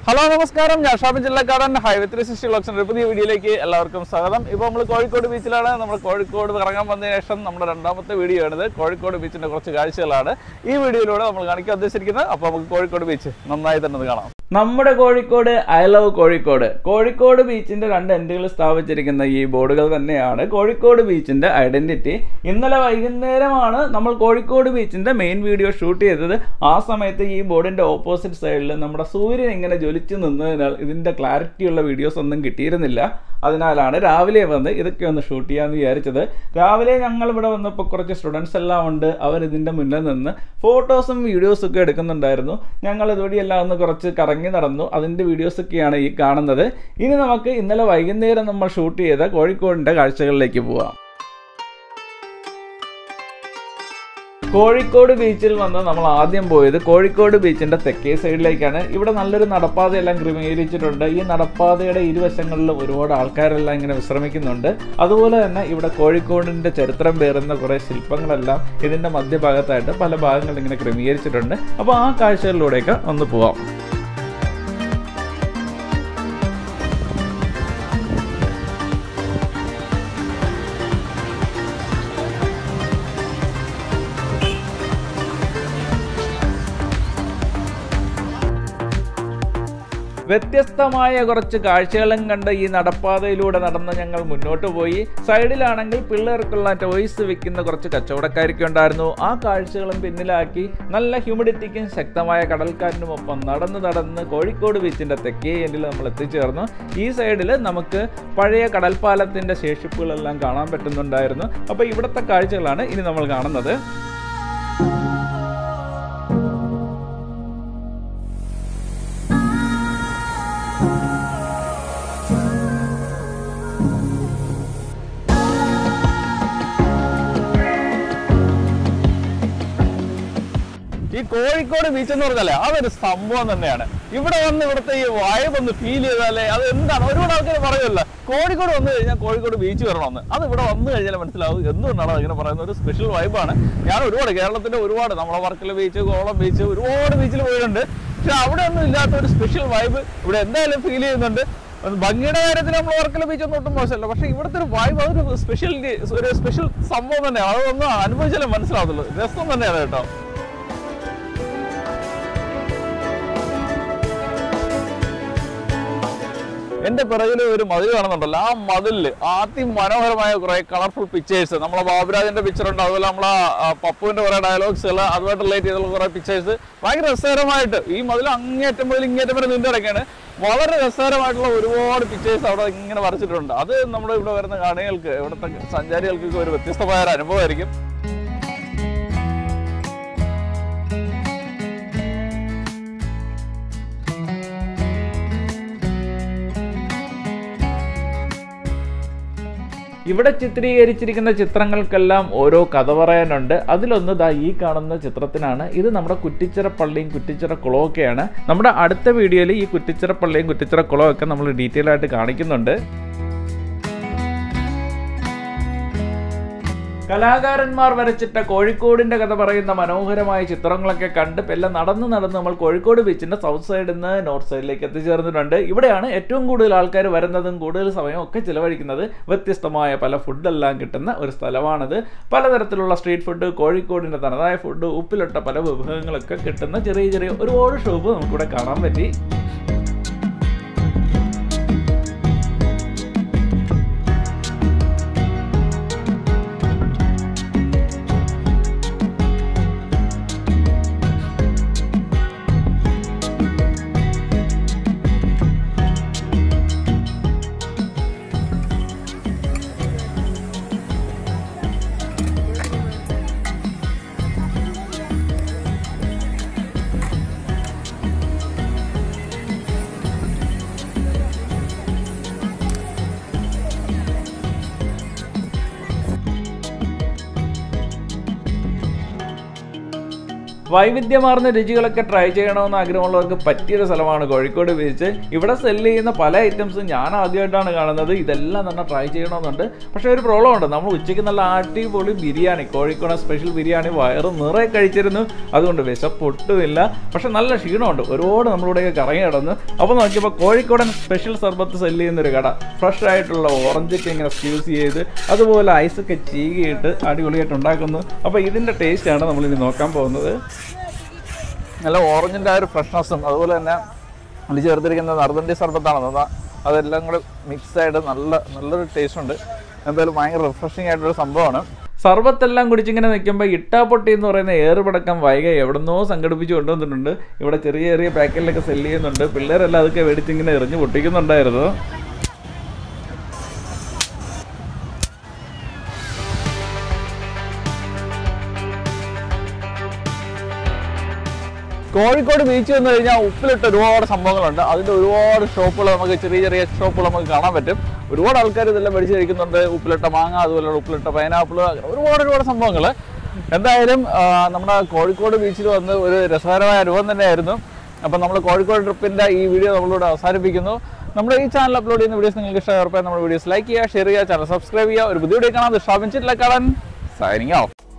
hello നമസ്കാരം ഞാൻ ഷാബിൻ ജില്ലക്കാടൻ ഹൈവേ ത്രീ സിക്സ്റ്റി ബ്ലോക്സിന്റെ ഒരു പുതിയ വീഡിയോയിലേക്ക് എല്ലാവർക്കും സ്വാഗതം ഇപ്പോൾ നമ്മൾ കോഴിക്കോട് ബീച്ചിലാണ് നമ്മൾ കോഴിക്കോട് ഇറങ്ങാൻ വന്നതിന് ശേഷം നമ്മുടെ രണ്ടാമത്തെ വീഡിയോ ആണിത് കോഴിക്കോട് ബീച്ചിന്റെ കുറച്ച് കാഴ്ചകളാണ് ഈ വീഡിയോയിലൂടെ നമ്മൾ കാണിക്കാൻ ഉദ്ദേശിച്ചിരിക്കുന്നത് അപ്പോൾ നമുക്ക് കോഴിക്കോട് ബീച്ച് നന്നായി തന്നെ ഒന്ന് കാണാം നമ്മുടെ കോഴിക്കോട് ഐ ലവ് കോഴിക്കോട് കോഴിക്കോട് ബീച്ചിന്റെ രണ്ട് എൻഡുകൾ സ്ഥാപിച്ചിരിക്കുന്ന ഈ ബോർഡുകൾ തന്നെയാണ് കോഴിക്കോട് ബീച്ചിന്റെ ഐഡന്റിറ്റി ഇന്നലെ വൈകുന്നേരമാണ് നമ്മൾ കോഴിക്കോട് ബീച്ചിന്റെ മെയിൻ വീഡിയോ ഷൂട്ട് ചെയ്തത് ആ സമയത്ത് ഈ ബോർഡിന്റെ ഓപ്പോസിറ്റ് സൈഡിൽ നമ്മുടെ സൂര്യൻ ഇങ്ങനെ ജ്വലിച്ചു നിന്നതിനാൽ ഇതിന്റെ ക്ലാരിറ്റിയുള്ള വീഡിയോസ് ഒന്നും കിട്ടിയിരുന്നില്ല അതിനാലാണ് രാവിലെ വന്ന് ഇതൊക്കെ ഒന്ന് ഷൂട്ട് ചെയ്യാമെന്ന് വിചാരിച്ചത് രാവിലെ ഞങ്ങൾ ഇവിടെ വന്നപ്പോൾ കുറച്ച് സ്റ്റുഡൻസ് എല്ലാം ഉണ്ട് അവർ ഇതിൻ്റെ മുന്നിൽ നിന്ന് ഫോട്ടോസും വീഡിയോസും ഒക്കെ എടുക്കുന്നുണ്ടായിരുന്നു ഞങ്ങൾ ഇതുവഴിയെല്ലാം ഒന്ന് കുറച്ച് കറങ്ങി നടന്നു അതിൻ്റെ വീഡിയോസൊക്കെയാണ് ഈ കാണുന്നത് ഇനി നമുക്ക് ഇന്നലെ വൈകുന്നേരം നമ്മൾ ഷൂട്ട് ചെയ്ത കോഴിക്കോടിൻ്റെ കാഴ്ചകളിലേക്ക് പോവാം കോഴിക്കോട് ബീച്ചിൽ വന്ന് നമ്മൾ ആദ്യം പോയത് കോഴിക്കോട് ബീച്ചിന്റെ തെക്കേ സൈഡിലേക്കാണ് ഇവിടെ നല്ലൊരു നടപ്പാതയെല്ലാം ക്രമീകരിച്ചിട്ടുണ്ട് ഈ നടപ്പാതയുടെ ഇരുവശങ്ങളിലും ഒരുപാട് ആൾക്കാരെല്ലാം ഇങ്ങനെ വിശ്രമിക്കുന്നുണ്ട് അതുപോലെ തന്നെ ഇവിടെ കോഴിക്കോടിന്റെ ചരിത്രം പേറുന്ന കുറെ ശില്പങ്ങളെല്ലാം ഇതിന്റെ മധ്യഭാഗത്തായിട്ട് പല ഭാഗങ്ങളിൽ ഇങ്ങനെ ക്രമീകരിച്ചിട്ടുണ്ട് അപ്പോൾ ആ കാഴ്ചകളിലൂടെയൊക്കെ ഒന്ന് പോവാം വ്യത്യസ്തമായ കുറച്ച് കാഴ്ചകളും കണ്ട് ഈ നടപ്പാതയിലൂടെ നടന്ന് ഞങ്ങൾ മുന്നോട്ട് പോയി സൈഡിലാണെങ്കിൽ പിള്ളേർക്കുള്ള ടോയ്സ് വിൽക്കുന്ന കുറച്ച് കച്ചവടക്കാരൊക്കെ ഉണ്ടായിരുന്നു ആ കാഴ്ചകളും പിന്നിലാക്കി നല്ല ഹ്യൂമിഡിറ്റിക്കും ശക്തമായ കടൽക്കാരനും ഒപ്പം നടന്ന് നടന്ന് കോഴിക്കോട് ബീച്ചിന്റെ തെക്കേ എൻഡിൽ നമ്മൾ എത്തിച്ചേർന്നു ഈ സൈഡിൽ നമുക്ക് പഴയ കടൽപ്പാലത്തിന്റെ ശേഷിപ്പുകളെല്ലാം കാണാൻ പറ്റുന്നുണ്ടായിരുന്നു അപ്പോൾ ഇവിടുത്തെ കാഴ്ചകളാണ് ഇനി നമ്മൾ കാണുന്നത് ഈ കോഴിക്കോട് ബീച്ച് എന്ന് പറഞ്ഞാലേ അതൊരു സംഭവം തന്നെയാണ് ഇവിടെ വന്ന് ഇവിടുത്തെ ഈ വൈബ് ഒന്ന് ഫീൽ ചെയ്താലേ അത് എന്താണ് ഒരുപാട് ആൾക്കാർ പറയുമല്ലോ കോഴിക്കോട് വന്നു കഴിഞ്ഞാൽ കോഴിക്കോട് ബീച്ച് വരണമെന്ന് അത് ഇവിടെ വന്നു കഴിഞ്ഞാൽ മനസ്സിലാവും എന്തുകൊണ്ടാണ് അതിങ്ങനെ പറയുന്നത് ഒരു സ്പെഷ്യൽ വൈബാണ് ഞാൻ ഒരുപാട് കേരളത്തിന്റെ ഒരുപാട് നമ്മളെ വർക്കല ബീച്ച് കോളം ബീച്ച് ഒരുപാട് ബീച്ചിൽ പോയിട്ടുണ്ട് പക്ഷെ അവിടെ ഒന്നും ഇല്ലാത്ത ഒരു സ്പെഷ്യൽ വൈബ് ഇവിടെ എന്തായാലും ഫീൽ ചെയ്യുന്നുണ്ട് അത് ഭംഗിയുടെ കാര്യത്തിൽ നമ്മൾ വർക്കല ബീച്ച് ഒന്നും ഒട്ടും മോശമല്ല പക്ഷെ ഇവിടുത്തെ ഒരു വൈബ് അതൊരു സ്പെഷ്യൽ ഒരു സ്പെഷ്യൽ സംഭവം തന്നെയാണ് അതൊന്നും അനുഭവിച്ചാലേ മനസ്സിലാവത്തുള്ളൂ രസം തന്നെയാണ് കേട്ടോ എന്റെ പിറകിൽ ഒരു മതിൽ കാണുന്നുണ്ടല്ലോ ആ മതിലില് അതിമനോഹരമായ കുറെ കളർഫുൾ പിക്ചേഴ്സ് നമ്മളെ ബാബുരാജിന്റെ പിക്ചർ ഉണ്ട് അതുപോലെ നമ്മളെ ആ, പപ്പുവിന്റെ കുറെ ഡയലോഗ്സുകൾ അതുമായിട്ട് റിലേറ്റ് ചെയ്തുള്ള കുറെ പിക്ചേഴ്സ് ഭയങ്കര രസകരമായിട്ട് ഈ മതിൽ അങ്ങേറ്റം മുതൽ ഇങ്ങേറ്റം വരെ നീണ്ടു കിടക്കുകയാണ് വളരെ രസകരമായിട്ടുള്ള ഒരുപാട് പിക്ചേഴ്സ് അവിടെ ഇങ്ങനെ വരച്ചിട്ടുണ്ട് അത് നമ്മുടെ ഇവിടെ വരുന്ന കാണികൾക്ക് ഇവിടുത്തെ സഞ്ചാരികൾക്കൊക്കെ ഒരു വ്യത്യസ്തമായ ഒരു അനുഭവമായിരിക്കും ഇവിടെ ചിത്രീകരിച്ചിരിക്കുന്ന ചിത്രങ്ങൾക്കെല്ലാം ഓരോ കഥ പറയാനുണ്ട് അതിലൊന്ന് ദാ ഈ കാണുന്ന ചിത്രത്തിനാണ് ഇത് നമ്മുടെ കുറ്റിച്ചിറ പള്ളിയും കുറ്റിച്ചിറ കുളവും ഒക്കെയാണ് നമ്മുടെ അടുത്ത വീഡിയോയിൽ ഈ കുറ്റിച്ചിറ പള്ളിയും കുറ്റിച്ചിറ കുളവും ഒക്കെ നമ്മൾ ഡീറ്റെയിൽ ആയിട്ട് കാണിക്കുന്നുണ്ട് കലാകാരന്മാർ വരച്ചിട്ട കോഴിക്കോടിന്റെ കഥ പറയുന്ന മനോഹരമായ ചിത്രങ്ങളൊക്കെ കണ്ട് എല്ലാം നടന്ന് നടന്ന് നമ്മൾ കോഴിക്കോട് ബീച്ചിന്റെ സൗത്ത് സൈഡിൽ നിന്ന് നോർത്ത് സൈഡിലേക്ക് എത്തിച്ചേർന്നിട്ടുണ്ട് ഇവിടെയാണ് ഏറ്റവും കൂടുതൽ ആൾക്കാർ വരുന്നതും കൂടുതൽ സമയം ഒക്കെ ചിലവഴിക്കുന്നത് വ്യത്യസ്തമായ പല ഫുഡെല്ലാം കിട്ടുന്ന ഒരു സ്ഥലമാണിത് പലതരത്തിലുള്ള സ്ട്രീറ്റ് ഫുഡ് കോഴിക്കോടിന്റെ തനതായ ഫുഡ് ഉപ്പിലിട്ട പല വിഭവങ്ങളൊക്കെ കിട്ടുന്ന ചെറിയ ചെറിയ ഒരുപാട് ഷോപ്പ് നമുക്കിവിടെ കാണാൻ പറ്റി വൈവിധ്യമാർന്ന രുചികളൊക്കെ ട്രൈ ചെയ്യണമെന്ന് ആഗ്രഹമുള്ളവർക്ക് പറ്റിയൊരു സ്ഥലമാണ് കോഴിക്കോട് ബീച്ച് ഇവിടെ സെല്ല് ചെയ്യുന്ന പല ഐറ്റംസും ഞാൻ ആദ്യമായിട്ടാണ് കാണുന്നത് ഇതെല്ലാം തന്നെ ട്രൈ ചെയ്യണമെന്നുണ്ട് പക്ഷേ ഒരു പ്രോബ്ലം ഉണ്ട് നമ്മൾ ഉച്ചയ്ക്ക് നല്ല അടിപൊളി ബിരിയാണി കോഴിക്കോട് സ്പെഷ്യൽ ബിരിയാണി വയറ് നിറയെ കഴിച്ചിരുന്നു അതുകൊണ്ട് വിശപ്പൊട്ടുമില്ല പക്ഷെ നല്ല ക്ഷീണമുണ്ട് ഒരുപാട് നമ്മളിവിടെയൊക്കെ കറങ്ങി കിടന്നു അപ്പോൾ നോക്കിയപ്പോൾ കോഴിക്കോടൻ സ്പെഷ്യൽ സർബത്ത് സെല്ല് ചെയ്യുന്നൊരു കട ഫ്രഷ് ആയിട്ടുള്ള ഓറഞ്ചൊക്കെ ഇങ്ങനെ സ്ക്യൂസ് ചെയ്ത് അതുപോലെ ഐസൊക്കെ ചീകിയിട്ട് അടിപൊളിയായിട്ട് ഉണ്ടാക്കുന്നു അപ്പോൾ ഇതിൻ്റെ ടേസ്റ്റാണ് നമ്മളിനി നോക്കാൻ പോകുന്നത് നല്ല ഓറഞ്ചിൻ്റെ ആ ഒരു ഫ്രഷ്നെസ്സും അതുപോലെ തന്നെ അതിൽ ചേർത്തിരിക്കുന്ന നറുതണ്ടി സർബത്താണ് അതാ അതെല്ലാം കൂടെ മിക്സ് ആയിട്ട് നല്ല നല്ലൊരു ടേസ്റ്റ് ഉണ്ട് എന്തായാലും ഭയങ്കര റിഫ്രഷിംഗ് ആയിട്ടുള്ള സംഭവമാണ് സർബത്തെല്ലാം കുടിച്ചിങ്ങനെ നിൽക്കുമ്പോൾ ഇട്ടാപ്പൊട്ടി എന്ന് പറയുന്ന ഏറുപടക്കം വൈക എവിടുന്നോ സംഘടിപ്പിച്ച് കൊണ്ടുവന്നിട്ടുണ്ട് ഇവിടെ ചെറിയ ചെറിയ പാക്കറ്റിലൊക്കെ സെല്ല് ചെയ്യുന്നുണ്ട് പിള്ളേരെല്ലാം അതൊക്കെ മേടിച്ചിങ്ങനെ എറിഞ്ഞ് പൊട്ടിക്കുന്നുണ്ടായിരുന്നു കോഴിക്കോട് ബീച്ച് വന്നു കഴിഞ്ഞാൽ ഉപ്പിലിട്ട് ഒരുപാട് സംഭവങ്ങളുണ്ട് അതിൻ്റെ ഒരുപാട് ഷോപ്പുകൾ നമുക്ക് ചെറിയ ചെറിയ ഷോപ്പുകൾ നമുക്ക് കാണാൻ പറ്റും ഒരുപാട് ആൾക്കാർ ഇതെല്ലാം മേടിച്ച് കഴിക്കുന്നുണ്ട് ഉപ്പിലിട്ട മാങ്ങ അതുപോലെ ഉപ്പിലിട്ട പൈനാപ്പിൾ ഒരുപാട് ഒരുപാട് സംഭവങ്ങൾ എന്തായാലും ആ, നമ്മുടെ കോഴിക്കോട് ബീച്ചിൽ വന്ന് ഒരു രസകരമായ അനുഭവം തന്നെയായിരുന്നു അപ്പം നമ്മൾ കോഴിക്കോട് ട്രിപ്പിൻ്റെ ഈ വീഡിയോ നമ്മളിവിടെ അവസാനിപ്പിക്കുന്നു നമ്മുടെ ഈ ചാനൽ അപ്ലോഡ് ചെയ്യുന്ന വീഡിയോസ് നിങ്ങൾക്ക് ഇഷ്ടമായി ഉറപ്പായും നമ്മുടെ വീഡിയോസ് ലൈക്ക് ചെയ്യുക ഷെയർ ചെയ്യുക ചാനൽ സബ്സ്ക്രൈബ് ചെയ്യുക ഒരു പുതിയ വീഡിയോ കാണാം ഷാപ്പിച്ചിട്ടില്ല കാണാൻ സൈനിങ് ഓഫ്